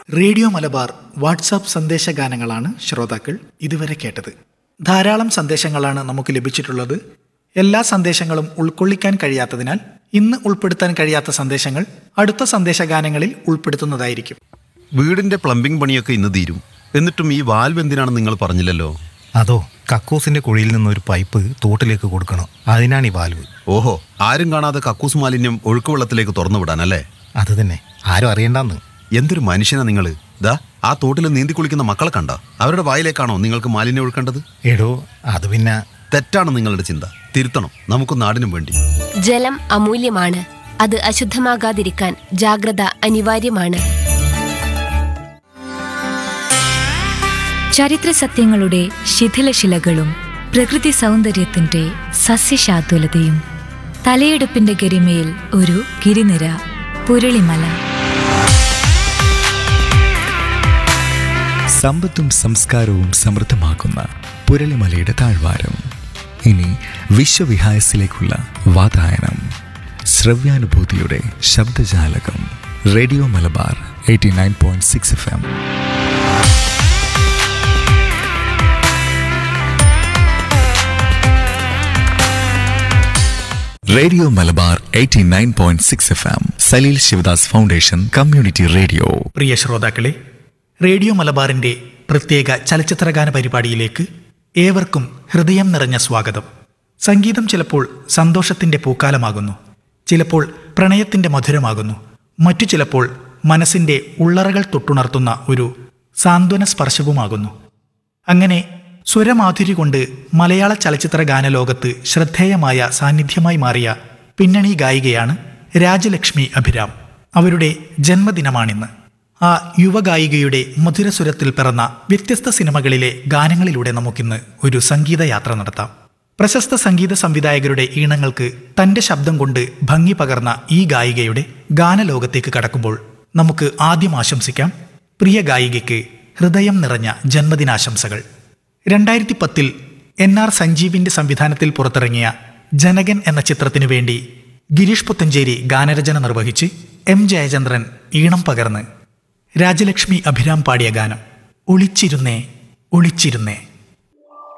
radio Malabar WhatsApp സന്ദേശ ഗാനങ്ങളാണ് ശ്രോതാക്കൾ ഇതുവരെ കേട്ടത് ധാരാളം സന്ദേശങ്ങളാണ് നമുക്ക് ലഭിച്ചിട്ടുള്ളത് എല്ലാ സന്ദേശങ്ങളും ഉൾക്കൊള്ളിക്കാൻ കഴിയാത്തതിനാൽ ഇന്ന് ഉൾപ്പെടുത്താൻ കഴിയാത്ത സന്ദേശങ്ങൾ അടുത്ത സന്ദേശ ഗാനങ്ങളിൽ ഉൾപ്പെടുത്തുന്നതായിരിക്കും വീടിന്റെ പ്ലംബിംഗ് പണിയൊക്കെ ഇന്ന് തീരും എന്നിട്ടും ഈ വാൽവ് എന്തിനാണെന്ന് നിങ്ങൾ പറഞ്ഞില്ലല്ലോ അതോ കക്കൂസിന്റെ കുഴിയിൽ നിന്ന് ഒരു പൈപ്പ് തോട്ടിലേക്ക് കൊടുക്കണം അതിനാണ് ഈ വാൽവ് ഓഹോ ആരും കാണാതെ കക്കൂസ് മാലിന്യം ഒഴുക്കുവെള്ളത്തിലേക്ക് തുറന്നു വിടാനല്ലേ അത് തന്നെ ആരും അറിയണ്ടെന്ന് എന്തൊരു മനുഷ്യനാ നിങ്ങൾ ദാ ആ തോട്ടിൽ നീന്തി കുളിക്കുന്ന മക്കളെ കണ്ട അവരുടെ വായിലേക്കാണോ നിങ്ങൾക്ക് മാലിന്യം ഒഴുക്കേണ്ടത് എടോ അത് പിന്നെ തെറ്റാണ് നിങ്ങളുടെ ചിന്ത തിരുത്തണം നമുക്ക് നാടിനും വേണ്ടി ജലം അമൂല്യമാണ് അത് അശുദ്ധമാകാതിരിക്കാൻ ജാഗ്രത അനിവാര്യമാണ് ചരിത്ര സത്യങ്ങളുടെ ശിഥിലശിലകളും പ്രകൃതി സൗന്ദര്യത്തിന്റെ സസ്യശാതുലതയും തലയെടുപ്പിന്റെ ഗരിമയിൽ ഒരു ഗിരിനിര പുരളിമല സമ്പത്തും സംസ്കാരവും സമൃദ്ധമാക്കുന്ന പുരളിമലയുടെ താഴ്വാരം ഇനി വിശ്വവിഹായസിലേക്കുള്ള വാതായനം ശ്രവ്യാനുഭൂതിയുടെ ശബ്ദജാലകം radio Malabar eighty nine point six F M radio Malabar eighty nine point six F M Saleel Sivadas foundation community radio പ്രിയ ശ്രോതാക്കളെ റേഡിയോ മലബാറിന്റെ പ്രത്യേക ചലച്ചിത്രഗാന പരിപാടിയിലേക്ക് ഏവർക്കും ഹൃദയം നിറഞ്ഞ സ്വാഗതം സംഗീതം ചിലപ്പോൾ സന്തോഷത്തിന്റെ പൂക്കാലമാകുന്നു ചിലപ്പോൾ പ്രണയത്തിന്റെ മധുരമാകുന്നു മറ്റു ചിലപ്പോൾ മനസ്സിന്റെ ഉള്ളറകൾ തൊട്ടുണർത്തുന്ന ഒരു സാന്ത്വന സ്പർശവുമാകുന്നു അങ്ങനെ സ്വരമാധുരി കൊണ്ട് മലയാള ചലച്ചിത്ര ഗാനലോകത്ത് ശ്രദ്ധേയമായ സാന്നിധ്യമായി മാറിയ പിന്നണി ഗായികയാണ് രാജലക്ഷ്മി അഭിരാം അവരുടെ ജന്മദിനമാണിന്ന് ആ യുവഗായികയുടെ മധുരസ്വരത്തിൽ പിറന്ന വ്യത്യസ്ത സിനിമകളിലെ ഗാനങ്ങളിലൂടെ നമുക്കിന്ന് ഒരു സംഗീതയാത്ര നടത്താം പ്രശസ്ത സംഗീത സംവിധായകരുടെ ഈണങ്ങൾക്ക് തന്റെ ശബ്ദം കൊണ്ട് ഭംഗി പകർന്ന ഈ ഗായികയുടെ ഗാനലോകത്തേക്ക് കടക്കുമ്പോൾ നമുക്ക് ആദ്യം ആശംസിക്കാം പ്രിയ ഗായികയ്ക്ക് ഹൃദയം നിറഞ്ഞ ജന്മദിനാശംസകൾ രണ്ടായിരത്തി പത്തിൽ എൻ ആർ സഞ്ജീവിന്റെ സംവിധാനത്തിൽ പുറത്തിറങ്ങിയ ജനകൻ എന്ന ചിത്രത്തിനു വേണ്ടി ഗിരീഷ് പുത്തഞ്ചേരി ഗാനരചന നിർവഹിച്ച് എം ജയചന്ദ്രൻ ഈണം പകർന്ന് രാജലക്ഷ്മി അഭിരാം പാടിയ ഗാനം ഒളിച്ചിരുന്നേ ഒളിച്ചിരുന്നേ